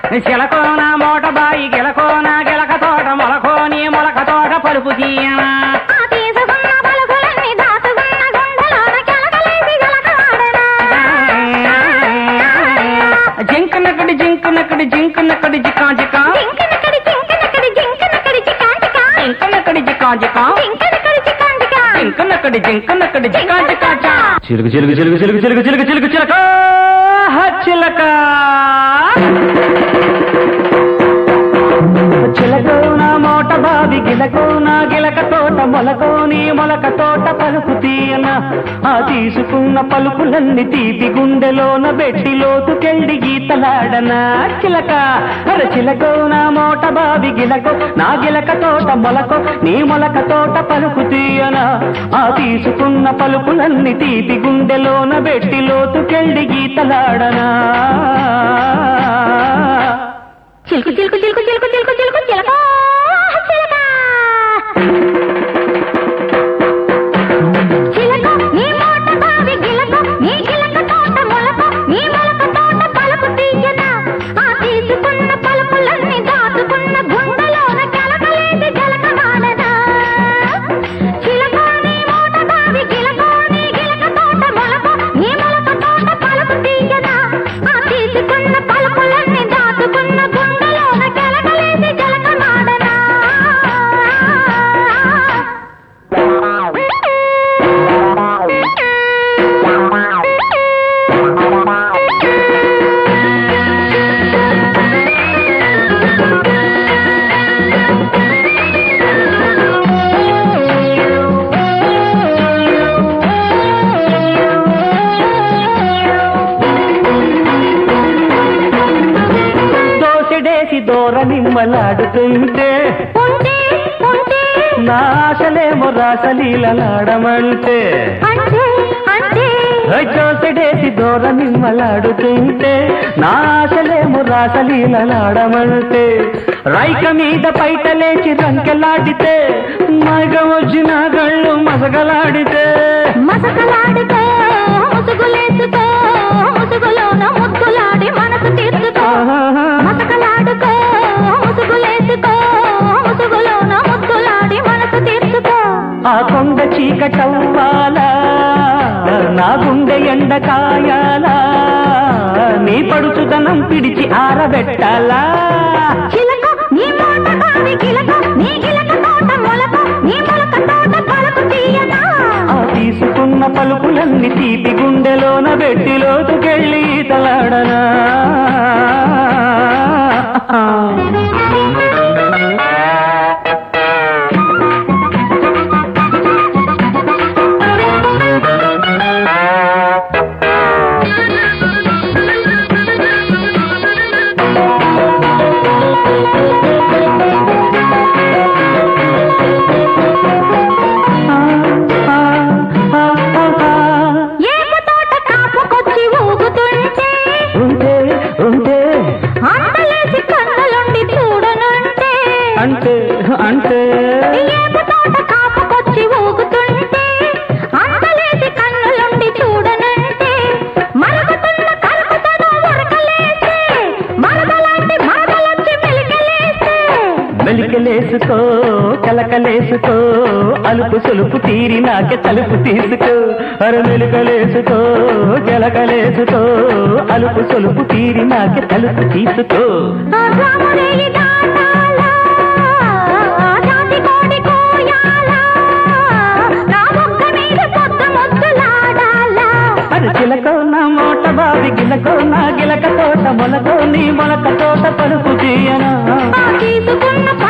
చిలకోన మోట బాయి గిలకోన గిలక తోట మొలకోని మొలక తోట పలుపు తీయనా ఆ తీసుకున్న పలుకులన్నీ దాచుకున్న గుండెలోన కెలకలేసి గలకలాడనా జింక్ నక్కడి జింక్ నక్కడి జింక్ నక్కడి జికా జికా జింకనకడి జింకనకడి జింకనకడి చికాంచికా జింక్ నక్కడి జికా జికా జింకనకడి చికాంచికా జింక్ నక్కడి జింక్ నక్కడి జికా జికా చా. చిలుక చిలుక చిలుక చిలుక చిలుక చిలుక చిలుక చిలక హ చిలక చిలకోన మోట బావి గిలకోన గిలక తోట మొలకోని మొలక తోట పలుకు తీయన ఆ తీసుకున్న పలుకులన్నీ తీపి గుండెలోన బెట్టి లోతుకెళ్ళి గీతలాడనా చిలక అర చిలకోన మోట బావి గిలకో నా గిలక తోట మొలకో నీ మొలక తోట పలుకు తీయన ఆ తీసుకున్న పలుకులన్నీ తీపి గుండెలోన బెట్టి లోతుకెళ్ళి గీతలాడనా చిలుకు చిలుకు చిలుకు చిలుకు చిలుకు చిలుకు చిలక చిలక చిలక నీ మోట బావి గిలక నీ గిలక తోట మొలక నీ మొలక తోట పలుకు తీయన ఆ తీసుకున్న పలుకులన్నీ దాచుకున్న గుండెలోన కలకలేసి జలకమాడనా చిలక నీ మోట బావి గిలక నీ గిలక తోట మొలక నీ మొలక తోట పలుకు తీయన ఆ తీసుకున్న పలుకులన్నీ దాచుకున్న గుండెలోన కలకలేసి జలకమాడనా దోసెడేసి దూర నిమ్మలాడుతుంటే ఉంటే ఉంటే నా ఆశలేమో రాసలీలలాడమంటే అంటే అంటే దోసెడేసి దూర నిమ్మలాడుతుంటే నా ఆశలేమో రాసలీలలాడమంటే రైక మీద పైట లేచి రంకెలాడితే మగ వచ్చిన గళ్ళు మసగలాడితే మసకలాడుకో ముసుగులేసుకో ముసుగులోన ముద్దులాడి మనసు తీర్చుకో మసకలాడుకో ముసుగులేసుకో ముసుగులోన ముద్దులాడి మనసు తీర్చుకో ఆ కొండ చీకటవ్వాలా నా గుండె ఎండ కాయాలా నీ పడుచుదనం పిడిచి ఆరబెట్టాలా చిలక నీ మోట కావి గిలక నీ గిలక తోట మొలక నీ మొలక తోట పలుకు తీయనా ఆ తీసుకున్న పలుకులన్నీ తీపి గుండెలోన పెట్టి లోతుకెళ్ళి తలాడనా ఏపు తోట కాపుకొచ్చి ఊగుతుంటే ఉంటే ఉంటే అందలేసి కన్నులుండి చూడనుంటే అంటే అంటే ఏపు తోట కాపుకొచ్చి ఊగుతుంటే అందలేసి కన్నులుండి చూడనుంటే మరుగుతున్న కలుపుతను ఉరకలేసి మరదలాంటి మరదలొచ్చి మెలికలేసి మెలికలేసుకో కలకలేసుకో అలుపు సులుపు తీరి నాకే తలుపు తీసుకో అరు మెలికలేసుకో కలకలేసుకో అలుపు సులుపు తీరి నాకే తలుపు తీసుకో ఆ రాముడేయి దాటాలా, ఆ జాతి కోడి కోయాలా, నా బొక్క మీద పొద్దు ముద్దులాడాలా. అది చిలకో నా మోట బావి గిలకో నా గిలక తోట మొలకో నీ మొలక తోట పలుపు తీయనా ఆ తీసుకున్న